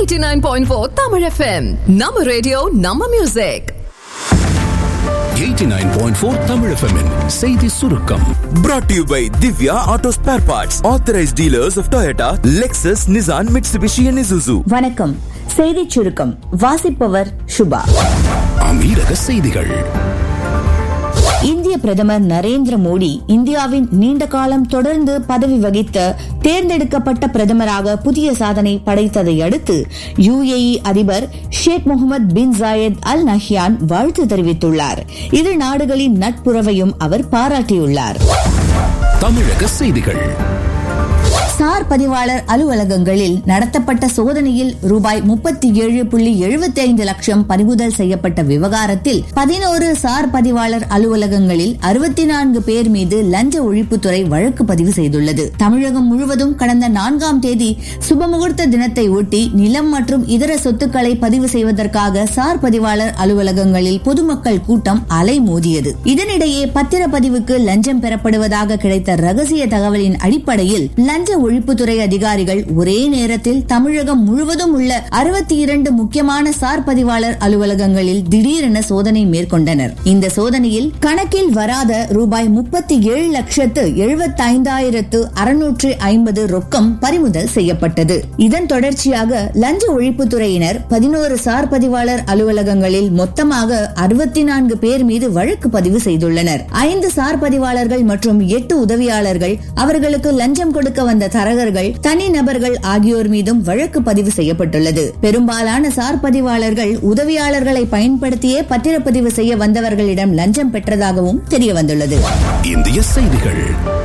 89.4 Tamil FM. நம்ம radio நம்ம music 89.4 Tamil FM -இன் செய்தி சுருக்கம் Brought to you by Divya Auto Spare Parts, authorized dealers of Toyota, Lexus, Nissan, Mitsubishi, and Isuzu. வணக்கம் செய்திச் சுருக்கம் வாசிப்பவர் சுபா அமீரக செய்திகள் இந்திய பிரதமர் நரேந்திர மோடி இந்தியாவின் நீண்ட காலம் தொடர்ந்து பதவி வகித்த தேர்ந்தெடுக்கப்பட்ட பிரதமராக புதிய சாதனை படைத்ததை அடுத்து யுஏஇ அதிபர் Sheikh Mohamed bin Zayed Al Nahyan வாழ்த்து தெரிவித்துள்ளார் இரு நாடுகளின் நட்புறவையும் அவர் பாராட்டியுள்ளார் தமிழக செய்திகள் சார் பதிவாளர் அலுவலகங்களில் நடத்தப்பட்ட சோதனையில் ரூபாய் முப்பத்தி ஏழு புள்ளி எழுபத்தி ஐந்து லட்சம் பறிமுதல் செய்யப்பட்ட விவகாரத்தில் பதினோரு சார் பதிவாளர் அலுவலகங்களில் அறுபத்தி நான்கு பேர் மீது லஞ்ச ஒழிப்புத்துறை வழக்கு பதிவு செய்துள்ளது தமிழகம் முழுவதும் கடந்த நான்காம் தேதி சுபமுகூர்த்த தினத்தை ஒட்டி நிலம் மற்றும் இதர சொத்துக்களை பதிவு செய்வதற்காக சார் பதிவாளர் அலுவலகங்களில் பொதுமக்கள் கூட்டம் அலைமோதியது இதனிடையே பத்திரப்பதிவுக்கு லஞ்சம் பெறப்படுவதாக கிடைத்த ரகசிய தகவலின் அடிப்படையில் லஞ்ச ஒழிப்புத்துறை அதிகாரிகள் ஒரே நேரத்தில் தமிழகம் முழுவதும் உள்ள அறுபத்தி இரண்டு முக்கியமான சார் பதிவாளர் அலுவலகங்களில் திடீரென சோதனை மேற்கொண்டனர் இந்த சோதனையில் கணக்கில் வராத ரூபாய் முப்பத்தி ஏழு லட்சத்து எழுபத்தைந்தாயிரத்து அறுநூற்று ஐம்பது ரொக்கம் பறிமுதல் செய்யப்பட்டது இதன் தொடர்ச்சியாக லஞ்ச ஒழிப்புத்துறையினர் பதினோரு சார் பதிவாளர் அலுவலகங்களில் மொத்தமாக அறுபத்தி நான்கு பேர் மீது வழக்கு பதிவு செய்துள்ளனர் ஐந்து சார் பதிவாளர்கள் மற்றும் எட்டு உதவியாளர்கள் அவர்களுக்கு லஞ்சம் கொடுக்க வந்த தரகர்கள் தனிநபர்கள் ஆகியோர் மீதும் வழக்கு பதிவு செய்யப்பட்டுள்ளது பெரும்பாலான சார் பதிவாளர்கள் உதவியாளர்களை பயன்படுத்தியே பத்திரப்பதிவு செய்ய வந்தவர்களிடம் லஞ்சம் பெற்றதாகவும் தெரியவந்துள்ளது இந்திய செய்திகள்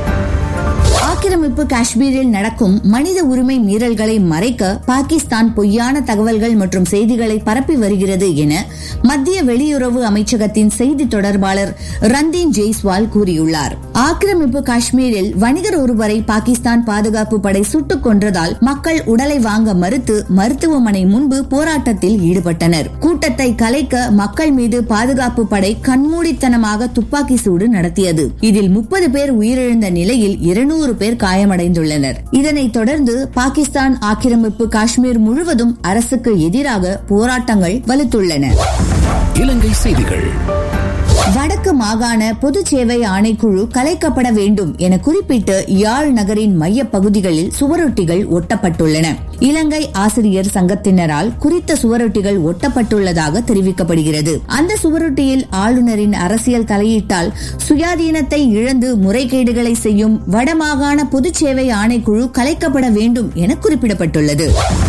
ஆக்கிரமிப்பு காஷ்மீரில் நடக்கும் மனித உரிமை மீறல்களை மறைக்க பாகிஸ்தான் பொய்யான தகவல்கள் மற்றும் செய்திகளை பரப்பி வருகிறது என மத்திய வெளியுறவு அமைச்சகத்தின் செய்தி தொடர்பாளர் ரந்தீன் ஜெய்ஸ்வால் கூறியுள்ளார் ஆக்கிரமிப்பு காஷ்மீரில் வணிகர் ஒருவரை பாகிஸ்தான் பாதுகாப்பு படை சுட்டுக் கொன்றதால் மக்கள் உடலை வாங்க மறுத்து மருத்துவமனை முன்பு போராட்டத்தில் ஈடுபட்டனர் கூட்டத்தை கலைக்க மக்கள் மீது பாதுகாப்பு படை கண்மூடித்தனமாக துப்பாக்கி சூடு நடத்தியது இதில் முப்பது பேர் உயிரிழந்த நிலையில் இருநூறு பேர் காயமடைந்துள்ளனர் இதனைத் தொடர்ந்து பாகிஸ்தான் ஆக்கிரமிப்பு காஷ்மீர் முழுவதும் அரசுக்கு எதிராக போராட்டங்கள் வலுத்துள்ளன இலங்கை செய்திகள் வடக்கு மாகாண பொது சேவை ஆணைக்குழு கலைக்கப்பட வேண்டும் என குறிப்பிட்டு யாழ் நகரின் மைய பகுதிகளில் சுவரொட்டிகள் ஒட்டப்பட்டுள்ளன இலங்கை ஆசிரியர் சங்கத்தினரால் குறித்த சுவரொட்டிகள் ஒட்டப்பட்டுள்ளதாக தெரிவிக்கப்படுகிறது அந்த சுவரொட்டியில் ஆளுநரின் அரசியல் தலையீட்டால் சுயாதீனத்தை இழந்து முறைகேடுகளை செய்யும் வடமாகாண பொது சேவை ஆணைக்குழு கலைக்கப்பட வேண்டும் என குறிப்பிடப்பட்டுள்ளது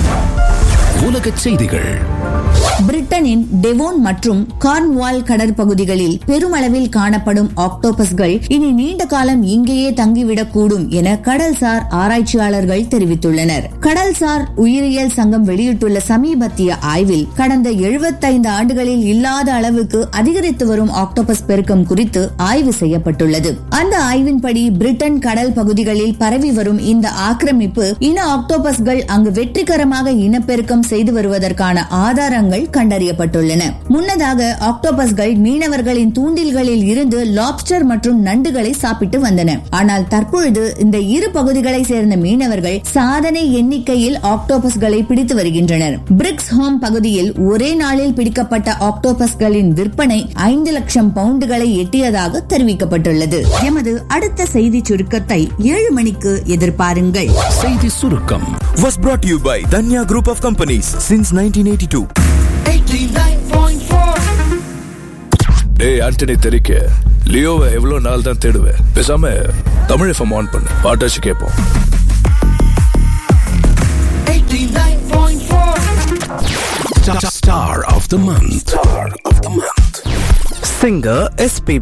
உலக செய்திகள் பிரிட்டனின் டெவோன் மற்றும் கார்ன்வால் கடற்பகுதிகளில் பெருமளவில் காணப்படும் ஆக்டோபஸ்கள் இனி நீண்ட காலம் இங்கேயே தங்கிவிடக்கூடும் என கடல்சார் ஆராய்ச்சியாளர்கள் தெரிவித்துள்ளனர் கடல்சார் உயிரியல் சங்கம் வெளியிட்டுள்ள சமீபத்திய ஆய்வில் கடந்த எழுபத்தைந்து ஆண்டுகளில் இல்லாத அளவுக்கு அதிகரித்து வரும் ஆக்டோபஸ் பெருக்கம் குறித்து ஆய்வு செய்யப்பட்டுள்ளது அந்த ஆய்வின்படி பிரிட்டன் கடல் பகுதிகளில் பரவி வரும் இந்த ஆக்கிரமிப்பு இன ஆக்டோபஸ்கள் அங்கு வெற்றிகரமாக இனப்பெருக்கம் செய்து வருவதற்கான ஆதாரங்கள் கண்டறியப்பட்டுள்ளன முன்னதாக ஆக்டோபஸ்கள் மீனவர்களின் தூண்டில்களில் இருந்து லாப்ஸ்டர் மற்றும் நண்டுகளை சாப்பிட்டு வந்தன ஆனால் தற்பொழுது இந்த இரு பகுதிகளை சேர்ந்த மீனவர்கள் சாதனை எண்ணிக்கையில் ஆக்டோபஸ்களை பிடித்து வருகின்றனர் பிரிக்ஸ் ஹோம் பகுதியில் ஒரே நாளில் பிடிக்கப்பட்ட ஆக்டோபஸ்களின் விற்பனை ஐந்து லட்சம் பவுண்டுகளை எட்டியதாக தெரிவிக்கப்பட்டுள்ளது எமது அடுத்த செய்தி சுருக்கத்தை ஏழு மணிக்கு எதிர்பாருங்கள் செய்தி சுருக்கம் Was brought to you by Danya Group of Companies since 1982. டேய் ஆண்டனி தெரிக்க லியோவை எவ்வளவு நாள் தான் தேடுவேன் பேசாம தமிழ் எஃப்எம் ஆன் பண்ணு பாட்டாச்சு கேட்போம் Star of the month. Star of the month. Singer SPB